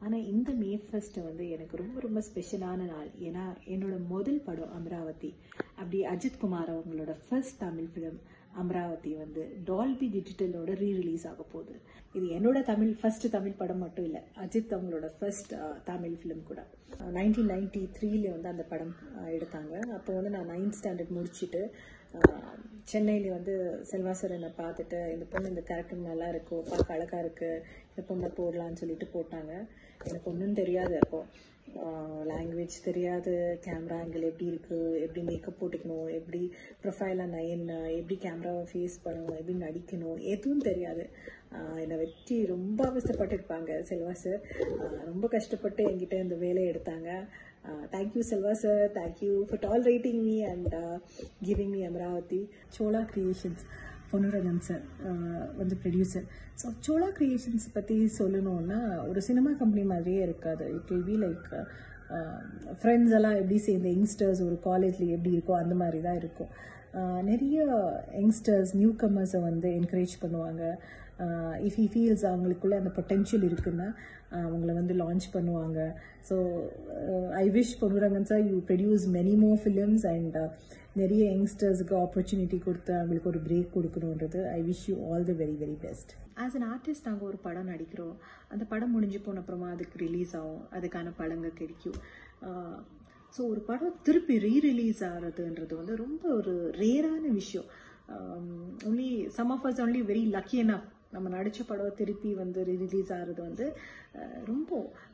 ஆனால் இந்த மே ஃபர்ஸ்ட்டு வந்து எனக்கு ரொம்ப ரொம்ப ஸ்பெஷலான நாள் ஏன்னா என்னோட முதல் படம் அமராவதி அப்படி அஜித் குமார் அவங்களோட ஃபர்ஸ்ட் தமிழ் ஃபிலிம் அமராவதி வந்து டால்பி டிஜிட்டலோட ரீ ரிலீஸ் ஆக போகுது இது என்னோட தமிழ் ஃபர்ஸ்ட் தமிழ் படம் மட்டும் இல்லை அஜித் அவங்களோட ஃபர்ஸ்ட் தமிழ் ஃபிலிம் கூட நைன்டீன் நைன்டி த்ரீல வந்து அந்த படம் அஹ், எடுத்தாங்க அப்போ வந்து நான் நைன்த் ஸ்டாண்டர்ட் முடிச்சுட்டு சென்னையில் வந்து செல்வா சார் என்னை பார்த்துட்டு இந்த பொண்ணு இந்த கேரக்டர் நல்லா இருக்கும் பார்க்க அழகா இருக்கு இந்த பொண்ணை போடலான்னு சொல்லிட்டு போட்டாங்க எனக்கு ஒன்றும் தெரியாது அப்போது லாங்குவேஜ் தெரியாது கேமரா ஆங்கிள் எப்படி இருக்குது எப்படி மேக்கப் போட்டுக்கணும் எப்படி ப்ரொஃபைலாக நயன் எப்படி கேமராவை ஃபேஸ் பண்ணணும் எப்படி நடிக்கணும் எதுவும் தெரியாது ஆஹ் என்னை வச்சு ரொம்ப அவசரப்பட்டிருப்பாங்க செல்வா சார் ரொம்ப கஷ்டப்பட்டு என்கிட்ட இந்த வேலையை எடுத்தாங்க thank you Selva sir thank you for tall writing me and giving me Amaravathi Sola Creations Ponnurangan sir வந்து ப்ரொடியூசர் ஸோ சோலா கிரியேஷன்ஸ் பற்றி சொல்லணும்னா ஒரு சினிமா கம்பெனி மாதிரியே இருக்காது it will be like friends எல்லாம் எப்படி சேர்ந்து யங்ஸ்டர்ஸ் ஒரு காலேஜில் எப்படி இருக்கோ அந்த மாதிரி தான் இருக்கும் ஆஹ் நிறைய யங்ஸ்டர்ஸ் நியூ கம்மர்ஸை வந்து என்கரேஜ் பண்ணுவாங்க இஃப் ஹி ஃபீல்ஸ் அவங்களுக்குள்ள அந்த பொட்டென்ஷியல் இருக்குன்னா ஆஹ் அவங்கள வந்து லான்ச் பண்ணுவாங்க so I wish Ponnurangan sir you produce many more films and நிறைய யங்ஸ்டர்ஸுக்கு ஆப்பர்ச்சுனிட்டி கொடுத்து அவங்களுக்கு ஒரு பிரேக் கொடுக்கணுன்றது I wish you all the very very best as an artist நாங்கள் ஒரு படம் நடிக்கிறோம் அந்த படம் முடிஞ்சு போன அப்புறமா அதுக்கு ரிலீஸ் ஆகும் அதுக்கான படங்கள் கிடைக்கும் ஸோ ஒரு படம் திருப்பி ரீ ரிலீஸ் ஆகிறதுன்றது வந்து ரொம்ப ஒரு ரேரான விஷயம் only some of us only very lucky enough நம்ம நடித்த படம் திருப்பி வந்து ரிலீஸ் ஆகிறது வந்து அஹ், ரொம்ப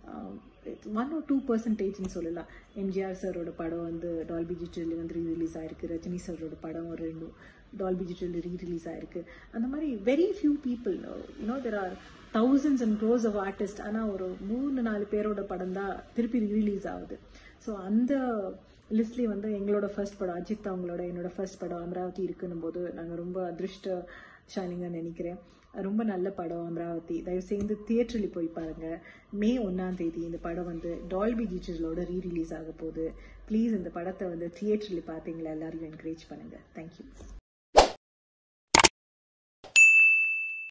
ஒன் or டூ பர்சன்டேஜ்னு சொல்லலாம் எம்ஜிஆர் சாரோட படம் வந்து டால்பி டிஜிட்டல் வந்து ரீ ரிலீஸ் ஆயிருக்கு ரஜினி சாரோட படம் ஒரு ரெண்டு டால்பி டிஜிட்டல் ரீ ரிலீஸ் ஆயிருக்கு அந்த மாதிரி very few people you know there are thousands and crores of artist ஆனால் ஒரு மூணு நாலு பேரோட படம் தான் திருப்பி ரிலீஸ் ஆகுது ஸோ அந்த லிஸ்ட்லேயே வந்து எங்களோட ஃபர்ஸ்ட் படம் அஜித் அவங்களோட என்னோட ஃபர்ஸ்ட் படம் அமராவதி இருக்குன்னும் போது நாங்கள் ரொம்ப அதிருஷ்ட ஷாலிங்க நினைக்கிறேன் ரொம்ப நல்ல படம் அமராவதி தயவு செய்து தியேட்டரில் போய் பாருங்க மே ஒன்றாம் தேதி இந்த படம் வந்து டால்பி டிஜிட்டலோட ரீ ரிலீஸ் ஆக போகுது ப்ளீஸ் இந்த படத்தை வந்து தியேட்டரில் பார்த்தீங்களா எல்லாரையும் என்கரேஜ் பண்ணுங்க தேங்க்யூ